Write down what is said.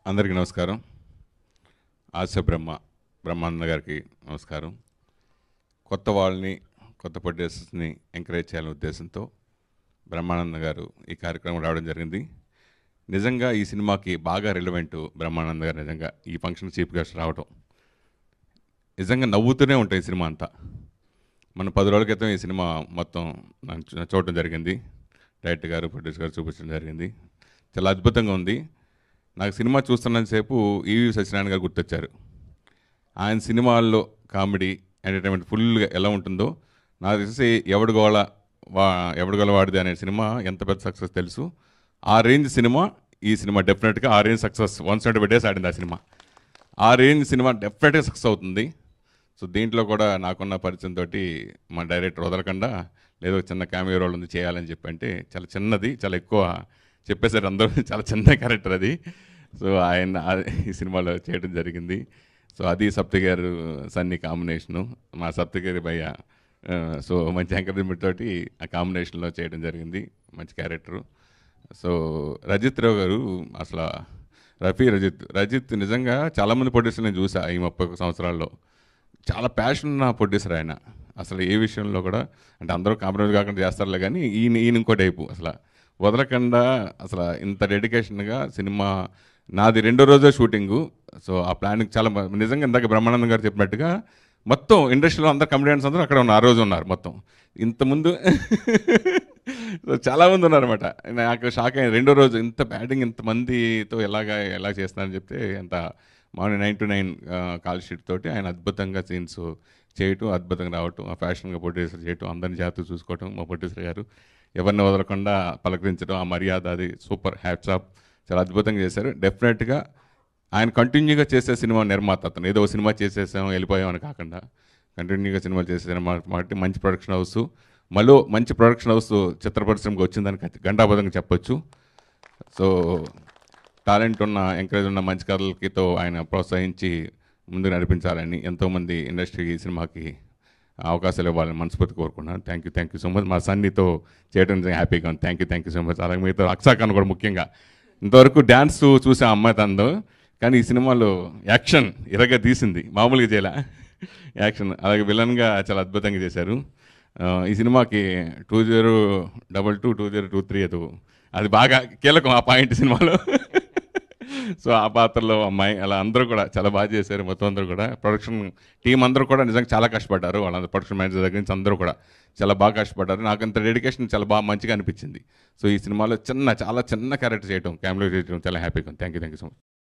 అందరికీ నమస్కారం ఆశ బ్రహ్మ బ్రహ్మానంద గారికి నమస్కారం కొత్త వాళ్ళని కొత్త ప్రొడ్యూసర్స్ని ఎంకరేజ్ చేయాలనే ఉద్దేశంతో బ్రహ్మానంద గారు ఈ కార్యక్రమం రావడం జరిగింది నిజంగా ఈ సినిమాకి బాగా రిలవెంట్ బ్రహ్మానంద గారు నిజంగా ఈ ఫంక్షన్ చీఫ్ గెస్ట్ రావడం నిజంగా నవ్వుతూనే ఉంటాయి ఈ సినిమా అంతా మన పది రోజుల క్రితం ఈ సినిమా మొత్తం నేను చూ- చూడటం జరిగింది డైరెక్టర్ గారు ప్రొడ్యూసర్ గారు చూపించడం జరిగింది చాలా అద్భుతంగా ఉంది నాకు సినిమా చూస్తున్నంతసేపు ఈవి సత్యనారాయణ గారు గుర్తొచ్చారు ఆయన సినిమాల్లో కామెడీ ఎంటర్టైన్మెంట్ ఫుల్గా ఎలా ఉంటుందో నాకు తెలిసి ఎవడు గోళ వా ఎవడు గోళ వాడిది అనే సినిమా ఎంత పెద్ద సక్సెస్ తెలుసు ఆ రేంజ్ సినిమా ఈ సినిమా డెఫినెట్గా ఆ range success one seventy days ఆడింది ఆ సినిమా ఆ రేంజ్ సినిమా డెఫినెట్గా సక్సెస్ అవుతుంది సో దీంట్లో కూడా నాకున్న పరిచయంతో మా డైరెక్టర్ వదలకుండా లేదో చిన్న క్యామియో రోల్ ఉంది చేయాలని చెప్పి అంటే చాలా చిన్నది చాలా ఎక్కువ చెప్పేశారు అందరూ చాలా చిన్న క్యారెక్టర్ అది సో ఆయన ఆ- ఈ సినిమాలో చేయడం జరిగింది సో అది సప్తి గారు సన్నీ కాంబినేషను మా సప్తి గారి భయ్య ఆ, సో మంచి ఎంకరేజ్మెంట్ తోటి ఆ కాంబినేషన్లో చేయడం జరిగింది మంచి క్యారెక్టరు సో రజిత్ రావు గారు అసలు రఫీ రజిత్ రజిత్ నిజంగా చాలామంది ప్రొడ్యూసర్ నేను చూసా ఈ ముప్పై ఒక్క సంవత్సరాల్లో చాలా ప్యాషన్ ఉన్న ప్రొడ్యూసర్ ఆయన అసలు ఏ విషయంలో కూడా అంటే అందరూ కాంప్రమైజ్ కాకుండా చేస్తారులే కానీ ఈయన ఈయన ఇంకో టైపు అసలు వదలకుండా అసలు ఇంత డెడికేషన్గా సినిమా నాది రెండో రోజే షూటింగు సో ఆ ప్లానింగ్ చాలా బా- నిజంగా ఇందాక బ్రహ్మానందం గారు చెప్పినట్టుగా మొత్తం ఇండస్ట్రీలో అందరు కమెడియన్స్ అందరూ అక్కడ ఉన్నారు ఆ రోజు ఉన్నారు మొత్తం ఇంతకుముందు సో చాలా మంది ఉన్నారన్నమాట నాకు షాక్ అయ్యింది రెండో రోజు ఇంత బ్యాటింగ్ ఇంతమందితో ఎలాగా ఎలా చేస్తున్నారని చెప్తే ఎంత మామూలు nine to nine call sheet తోటి ఆయన అద్భుతంగా సీన్స్ చేయటం అద్భుతంగా రావటం ఆ ఫ్యాషన్గా ప్రొడ్యూసర్ చేయటం అందరిని జాగ్రత్త చూసుకోవటం మా ప్రొడ్యూసర్ గారు ఎవరిని వదలకుండా పలకరించడం ఆ మర్యాద అది సూపర్ హ్యాట్స్ ఆఫ్ చాలా అద్భుతంగా చేశారు డెఫినెట్గా ఆయన కంటిన్యూగా చేసే సినిమా నిర్మాత అతను ఏదో ఒక సినిమా చేసేసాం వెళ్ళిపోయాం అని కాకుండా కంటిన్యూగా సినిమాలు చేసే సినిమా కాబట్టి మంచి ప్రొడక్షన్ హౌస్ మళ్ళీ మంచి ప్రొడక్షన్ హౌస్ చిత్ర పరిశ్రమకి వచ్చిందని ఖచ్చి- ఘంటాపథంగా చెప్పొచ్చు సో టాలెంట్ ఉన్న ఎంకరేజ్ ఉన్న మంచి కథలకితో ఆయన ప్రోత్సహించి ముందుకు నడిపించాలని ఎంతోమంది ఇండస్ట్రీ ఈ సినిమాకి అవకాశాలు ఇవ్వాలని మనస్ఫూర్తి కోరుకున్నాను thank you thank you so much మా సన్నితో చేయడం నిజంగా హ్యాపీగా ఉంది thank you thank you so much అలాగే మీతో అక్సాఖాన్ కూడా ముఖ్యంగా ఇంతవరకు డ్యాన్స్ చూసే అమ్మాయి తనతో కానీ ఈ సినిమాలో యాక్షన్ ఇరగా తీసింది మామూలుగా చేయలే యాక్షన్ అలాగే విలన్గా చాలా అద్భుతంగా చేశారు ఆ, ఈ సినిమాకి two zero double two two zero two three అది అది బాగా కీలకం ఆ పాయింట్ సినిమాలో సో ఆ పాత్రలో అమ్మాయి అలా అందరూ కూడా చాలా బాగా చేశారు మొత్తం అందరూ కూడా ప్రొడక్షన్ టీం అందరూ కూడా నిజంగా చాలా కష్టపడ్డారు వాళ్ళందరూ ప్రొడక్షన్ మేనేజర్ దగ్గర నుంచి అందరూ కూడా చాలా బాగా కష్టపడ్డారు నాకు అంత డెడికేషన్ చాలా బాగా మంచిగా అనిపించింది సో ఈ సినిమాలో చిన్న చాలా చిన్న క్యారెక్టర్ చేయటం క్యామ్లో చేయటం చాలా హ్యాపీగా thank you thank you so much